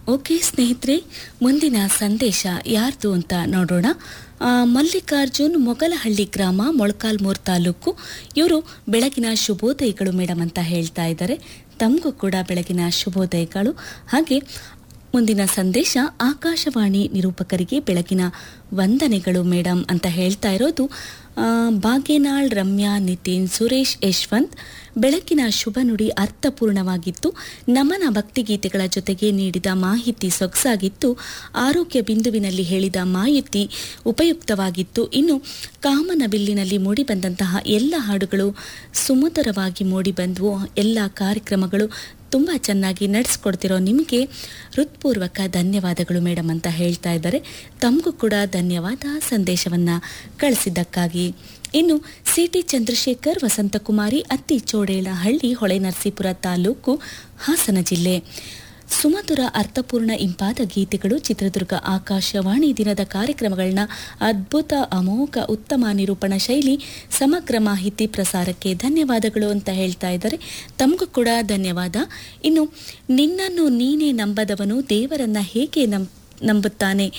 okay ಸ್ನೇಹಿತರೆ ಮುಂದಿನ ಸಂದೇಶ ಯಾರ್ದು ಅಂತ ನೋಡೋಣ ಆ, ಮಲ್ಲಿಕಾರ್ಜುನ್ ಮೊಗಲಹಳ್ಳಿ ಗ್ರಾಮ ಮೊಳಕಾಲ್ಮೂರು ತಾಲೂಕು ಇವರು ಬೆಳಗಿನ ಶುಭೋದಯಗಳು ಮೇಡಮ್ ಅಂತ ಹೇಳ್ತಾ ಇದ್ದಾರೆ ತಮಗೂ ಕೂಡ ಬೆಳಗಿನ ಶುಭೋದಯಗಳು ಹಾಗೆ ಮುಂದಿನ ಸಂದೇಶ ಆಕಾಶವಾಣಿ ನಿರೂಪಕರಿಗೆ ಬೆಳಗಿನ ವಂದನೆಗಳು ಮೇಡಮ್ ಅಂತ ಹೇಳ್ತಾ ಇರೋದು ಆ, ಬಾಗೇನಾಳ್ ರಮ್ಯಾ ನಿತಿನ್ ಸುರೇಶ್ ಯಶವಂತ್ ಬೆಳಕಿನ ಶುಭ ನುಡಿ ಅರ್ಥಪೂರ್ಣವಾಗಿತ್ತು ನಮನ ಭಕ್ತಿಗೀತೆಗಳ ಜೊತೆಗೆ ನೀಡಿದ ಮಾಹಿತಿ ಸೊಗಸಾಗಿತ್ತು ಆರೋಗ್ಯ ಬಿಂದುವಿನಲ್ಲಿ ಹೇಳಿದ ಮಾಹಿತಿ ಉಪಯುಕ್ತವಾಗಿತ್ತು ಇನ್ನು ಕಾಮನಬಿಲ್ಲಿನಲ್ಲಿ ಮೂಡಿಬಂದಂತಹ ಎಲ್ಲ ಹಾಡುಗಳು ಸುಮಧುರವಾಗಿ ಮೂಡಿಬಂದವು ಎಲ್ಲ ಕಾರ್ಯಕ್ರಮಗಳು ತುಂಬ ಚೆನ್ನಾಗಿ ನಡೆಸ್ಕೊಡ್ತಿರೋ ನಿಮಗೆ ಹೃತ್ಪೂರ್ವಕ ಧನ್ಯವಾದಗಳು ಮೇಡಮ್ ಅಂತ ಹೇಳ್ತಾ ಇದ್ದಾರೆ ತಮಗೂ ಕೂಡ ಧನ್ಯವಾದ ಸಂದೇಶವನ್ನು ಕಳಿಸಿದ್ದಕ್ಕಾಗಿ ಇನ್ನು ಸಿ ಟಿ ಚಂದ್ರಶೇಖರ್ ವಸಂತಕುಮಾರಿ ಅತ್ತಿ ಚೋಡೇಳಹಳ್ಳಿ ಹೊಳೆನರಸೀಪುರ ತಾಲೂಕು ಹಾಸನ ಜಿಲ್ಲೆ ಸುಮಧುರ ಅರ್ಥಪೂರ್ಣ ಇಂಪಾದ ಗೀತೆಗಳು ಚಿತ್ರದುರ್ಗ ಆಕಾಶವಾಣಿ ದಿನದ ಕಾರ್ಯಕ್ರಮಗಳನ್ನ ಅದ್ಭುತ ಅಮೋಘ ಉತ್ತಮ ನಿರೂಪಣಾ ಶೈಲಿ ಸಮಗ್ರ ಮಾಹಿತಿ ಪ್ರಸಾರಕ್ಕೆ ಧನ್ಯವಾದಗಳು ಅಂತ ಹೇಳ್ತಾ ಇದ್ದಾರೆ ತಮಗೂ ಕೂಡ ಧನ್ಯವಾದ ಇನ್ನು ನಿನ್ನನ್ನು ನೀನೇ ನಂಬದವನು ದೇವರನ್ನ ಹೇಗೆ ನಂ ನಂಬುತ್ತಾನೆ